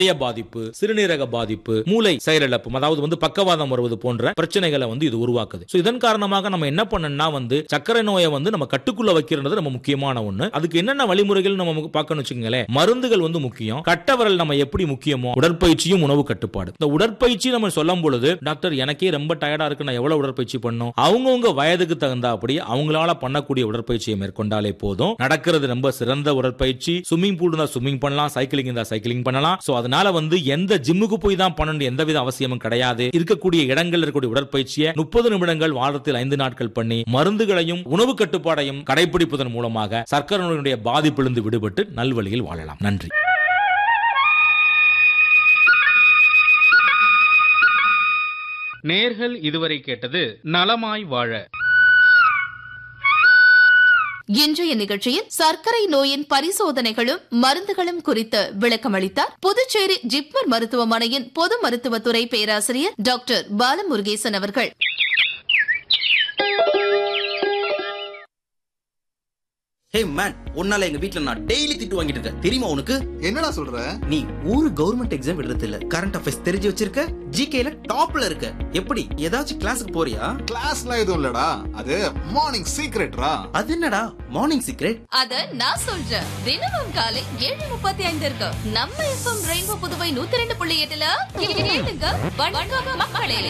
இதய பாதிப்பு சிறுநீரக பாதிப்பு மூளை செயலிழப்பு அதாவது வந்து பக்கவாதம் வருவது போன்ற பிரச்சனைகளை வந்து இது உருவாக்குது So, இதன் காரணமாக நம்ம என்ன பண்ணணும்னா வந்து சர்க்கரை நோயை வந்து நம்ம கட்டுக்குள்ள வைக்கிறது நம்ம முக்கியமான ஒண்ணு அதுக்கு என்னென்ன வழிமுறைகள் நம்ம பார்க்கணும் வச்சுக்கோங்களேன் மருந்துகள் வந்து முக்கியம் கட்டவரல் நம்ம எப்படி முக்கியமோ உடற்பயிற்சியும் உணவு கட்டுப்பாடு இந்த உடற்பயிற்சி நம்ம சொல்லும் பொழுது டாக்டர் எனக்கே ரொம்ப டயர்டா இருக்கு நான் எவ்வளவு உடற்பயிற்சி பண்ணும் அவங்கவுங்க வயதுக்கு தகுந்த அப்படி அவங்களால பண்ணக்கூடிய உடற்பயிற்சியை மேற்கொண்டாலே போதும் நடக்கிறது ரொம்ப சிறந்த உடற்பயிற்சி ஸ்விம்மிங் பூல் இருந்தா ஸ்விம்மிங் பண்ணலாம் சைக்கிளிங் இருந்தா சைக்கிளிங் பண்ணலாம் சோ அதனால வந்து எந்த ஜிம்முக்கு போய் தான் பண்ணணும் எந்தவித அவசியமும் கிடையாது இருக்கக்கூடிய இடங்கள் இருக்கக்கூடிய உடற்பயிற்சியை முப்பது நிமிடங்கள் வாரத்தில் ஐந்து நாட்கள் பண்ணி மருந்துகளையும் உணவு கட்டுப்பாடையும் கடைபிடிப்பதன் மூலமாக சர்க்கரை நோயினுடைய பாதிப்பிலிருந்து விடுபட்டு நல்வழியில் வாழலாம் நன்றி நேர்கள் இதுவரை கேட்டது நலமாய் வாழ இன்றைய நிகழ்ச்சியில் சர்க்கரை நோயின் பரிசோதனைகளும் மருந்துகளும் குறித்து விளக்கமளித்தார் புதுச்சேரி ஜிப்மர் மருத்துவமனையின் பொது மருத்துவத்துறை பேராசிரியர் டாக்டர் பாலமுருகேசன் அவர்கள் ஹே மேன் உன்னால எங்க வீட்ல நான் டெய்லி திட்டு வாங்கிட்டு இருக்கேன் தெரியுமா உனக்கு என்னடா சொல்ற நீ ஒரு கவர்மெண்ட் எக்ஸாம் எழுதுறது இல்ல கரண்ட் அஃபேர்ஸ் தெரிஞ்சு வச்சிருக்க ஜிகேல டாப்ல இருக்க எப்படி ஏதாச்சும் கிளாஸுக்கு போறியா கிளாஸ்லாம் எதுவும் இல்லடா அது மார்னிங் சீக்ரெட்ரா அது என்னடா மார்னிங் சீக்ரெட் அத நான் சொல்றேன் தினமும் காலை ஏழு முப்பத்தி ஐந்து இருக்கு நம்ம எஃப்எம் ரெயின்போ புதுவை நூத்தி ரெண்டு புள்ளி எட்டுல கேளுங்க வணக்கம் மக்களே